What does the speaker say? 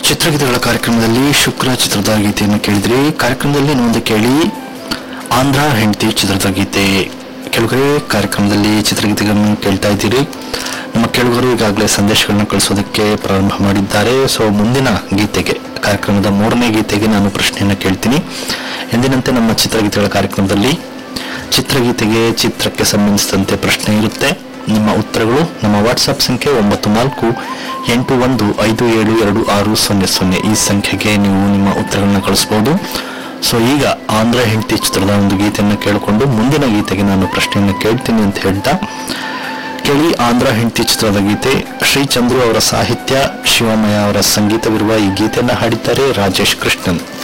ಚಿತ್ರಗೀತೆಗಳ ಕಾರ್ಯಕ್ರಮದಲ್ಲಿ ಶುಕ್ರ ಚಿತ್ರದ ಗೀತೆಯನ್ನು ಕೇಳಿದ್ರಿ ಕಾರ್ಯಕ್ರಮದಲ್ಲಿ ಇನ್ನೊಂದು ಕೇಳಿ ಆಂಧ್ರ ಹೆಂಡತಿ ಚಿತ್ರದ ಗೀತೆ ಕೆಲವರೆ ಕಾರ್ಯಕ್ರಮದಲ್ಲಿ ಚಿತ್ರಗೀತೆಗಳನ್ನು ಕೇಳ್ತಾ ಇದ್ದೀರಿ ನಮ್ಮ ಕೆಲವರು ಈಗಾಗಲೇ ಸಂದೇಶಗಳನ್ನು ಕಳಿಸೋದಕ್ಕೆ ಪ್ರಾರಂಭ ಮಾಡಿದ್ದಾರೆ ಸೊ ಮುಂದಿನ ಗೀತೆಗೆ ಕಾರ್ಯಕ್ರಮದ ಮೂರನೇ ಗೀತೆಗೆ ನಾನು ಪ್ರಶ್ನೆಯನ್ನು ಕೇಳ್ತೀನಿ ಎಂದಿನಂತೆ ನಮ್ಮ ಚಿತ್ರಗೀತೆಗಳ ಕಾರ್ಯಕ್ರಮದಲ್ಲಿ ಚಿತ್ರಗೀತೆಗೆ ಚಿತ್ರಕ್ಕೆ ಸಂಬಂಧಿಸಿದಂತೆ ಪ್ರಶ್ನೆ ಇರುತ್ತೆ ನಿಮ್ಮ ಉತ್ತರಗಳು ನಮ್ಮ ವಾಟ್ಸಪ್ ಸಂಖ್ಯೆ ಒಂಬತ್ತು ನಾಲ್ಕು ಎಂಟು ಒಂದು ಐದು ಏಳು ಎರಡು ಆರು ಸೊನ್ನೆ ಸೊನ್ನೆ ಈ ಸಂಖ್ಯೆಗೆ ನೀವು ನಿಮ್ಮ ಉತ್ತರಗಳನ್ನ ಕಳಿಸ್ಬೋದು ಸೊ ಈಗ ಆಂಧ್ರ ಹೆಂಡತಿ ಚಿತ್ರದ ಒಂದು ಗೀತೆಯನ್ನು ಕೇಳಿಕೊಂಡು ಮುಂದಿನ ಗೀತೆಗೆ ನಾನು ಪ್ರಶ್ನೆಯನ್ನು ಕೇಳ್ತೀನಿ ಅಂತ ಹೇಳ್ತಾ ಕೇಳಿ ಆಂಧ್ರ ಹೆಂಡತಿ ಚಿತ್ರದ ಗೀತೆ ಶ್ರೀ ಚಂದ್ರು ಅವರ ಸಾಹಿತ್ಯ ಶಿವಮಯ ಅವರ ಸಂಗೀತವಿರುವ ಈ ಗೀತೆಯನ್ನು ಹಾಡಿದ್ದಾರೆ ರಾಜೇಶ್ ಕೃಷ್ಣನ್